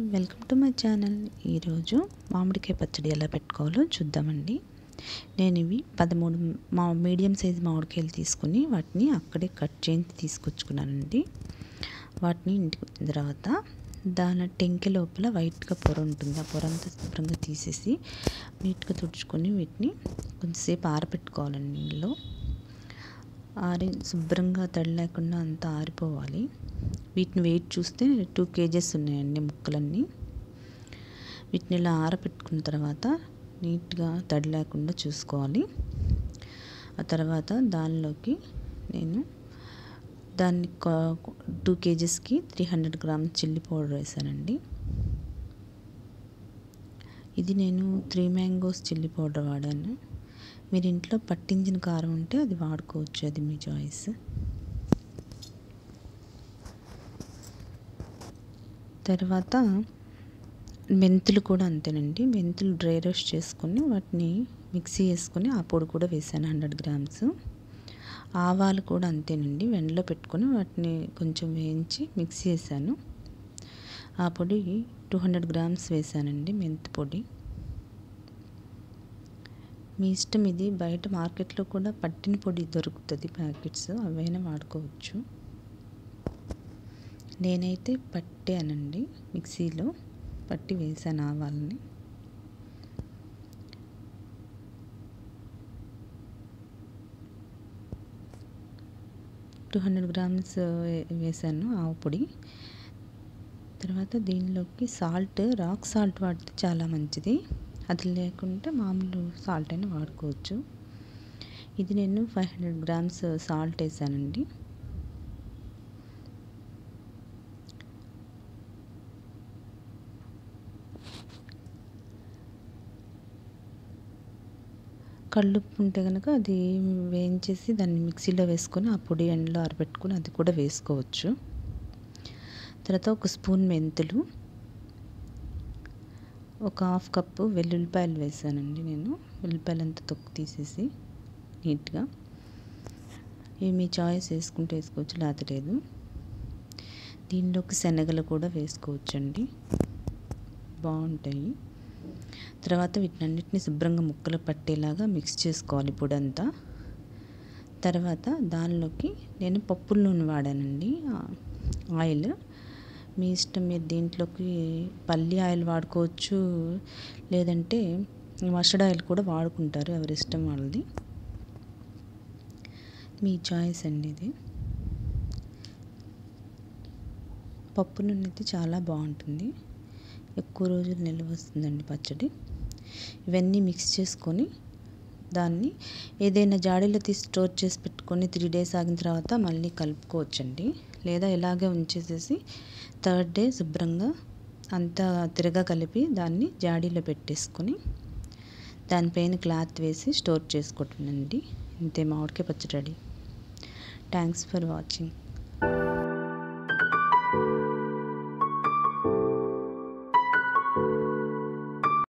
welcome to my channel ఈరోజు మామిడికాయ పచ్చడి ఎలా పెట్టుకోవాలో చూద్దామండి నేను ఇవి పదమూడు మా మీడియం సైజ్ మామిడికాయలు తీసుకుని వాటిని అక్కడే కట్ చేసి తీసుకొచ్చుకున్నానండి వాటిని ఇంటికి వచ్చిన తర్వాత దాని టెంకె లోపల వైట్గా పొర ఉంటుంది ఆ పొర అంతా శుభ్రంగా తీసేసి నీట్గా తుడుచుకొని వీటిని కొంచెంసేపు ఆరబెట్టుకోవాలండి నీళ్ళలో ఆరి శుభ్రంగా తడి లేకుండా అంతా ఆరిపోవాలి వీటిని వెయిట్ చూస్తే టూ కేజెస్ ఉన్నాయండి ముక్కలన్నీ వీటిని ఇలా ఆరబెట్టుకున్న తర్వాత నీట్గా తడి లేకుండా చూసుకోవాలి ఆ తర్వాత దానిలోకి నేను దాన్ని టూ కేజెస్కి three hundred grams chilli powder వేసానండి ఇది నేను త్రీ మ్యాంగోస్ చిల్లీ పౌడర్ వాడాను మీరు ఇంట్లో పట్టించిన కారం ఉంటే అది వాడుకోవచ్చు అది మీ చాయిస్ తర్వాత మెంతులు కూడా అంతేనండి మెంతులు డ్రై రోస్ట్ చేసుకొని వాటిని మిక్సీ వేసుకొని ఆ పొడి కూడా వేసాను హండ్రెడ్ గ్రామ్స్ ఆవాలు కూడా అంతేనండి వెండలో పెట్టుకొని వాటిని కొంచెం వేయించి మిక్సీ వేసాను ఆ పొడి టూ హండ్రెడ్ గ్రామ్స్ వేసానండి మెంతి పొడి మీ ఇష్టం ఇది బయట మార్కెట్లో కూడా పట్టిన పొడి దొరుకుతుంది ప్యాకెట్స్ అవైనా వాడుకోవచ్చు నేనైతే పట్టానండి మిక్సీలో పట్టి వేసాను ఆవాలని టూ హండ్రెడ్ గ్రామ్స్ వేసాను ఆవు పొడి తర్వాత దీనిలోకి సాల్ట్ రాక్ సాల్ట్ వాడితే చాలా మంచిది అది లేకుంటే మామూలు సాల్ట్ అయినా వాడుకోవచ్చు ఇది నేను ఫైవ్ హండ్రెడ్ గ్రామ్స్ సాల్ట్ వేసానండి కళ్ళుప్పు ఉంటే కనుక అది వేయించేసి దాన్ని మిక్సీలో వేసుకొని ఆ పొడి ఎండలో ఆరబెట్టుకొని అది కూడా వేసుకోవచ్చు తర్వాత ఒక స్పూన్ మెంతులు ఒక హాఫ్ కప్పు వెల్లుల్లిపాయలు వేసానండి నేను వెల్లుల్లిపాయలు అంతా తొక్కు తీసేసి నీట్గా ఇవి మీ చాయిస్ వేసుకుంటే వేసుకోవచ్చు లేకపోతే లేదు దీనిలోకి శనగలు కూడా వేసుకోవచ్చండి బాగుంటాయి తర్వాత వీటినన్నిటిని శుభ్రంగా ముక్కలు పట్టేలాగా మిక్స్ చేసుకోవాలి పొడంతా తర్వాత దానిలోకి నేను పప్పుల నూనె వాడానండి ఆయిల్ మీ ఇష్టం మీరు దీంట్లోకి పల్లి ఆయిల్ వాడుకోవచ్చు లేదంటే మస్టర్డ్ ఆయిల్ కూడా వాడుకుంటారు ఎవరి ఇష్టం వాళ్ళది మీ చాయిస్ అండి ఇది పప్పు నూనె అయితే చాలా బాగుంటుంది ఎక్కువ రోజులు నిల్వ వస్తుందండి పచ్చడి ఇవన్నీ మిక్స్ చేసుకొని దాన్ని ఏదైనా జాడీలో తీసి స్టోర్ చేసి పెట్టుకొని త్రీ డేస్ ఆగిన తర్వాత మళ్ళీ కలుపుకోవచ్చండి లేదా ఇలాగే ఉంచేసేసి థర్డ్ డే శుభ్రంగా అంతా తిరగా కలిపి దాన్ని జాడీలో పెట్టేసుకొని దానిపైన క్లాత్ వేసి స్టోర్ చేసుకోవటండి ఇంతే మామిడికాయ పచ్చడి రెడీ థ్యాంక్స్ ఫర్ వాచింగ్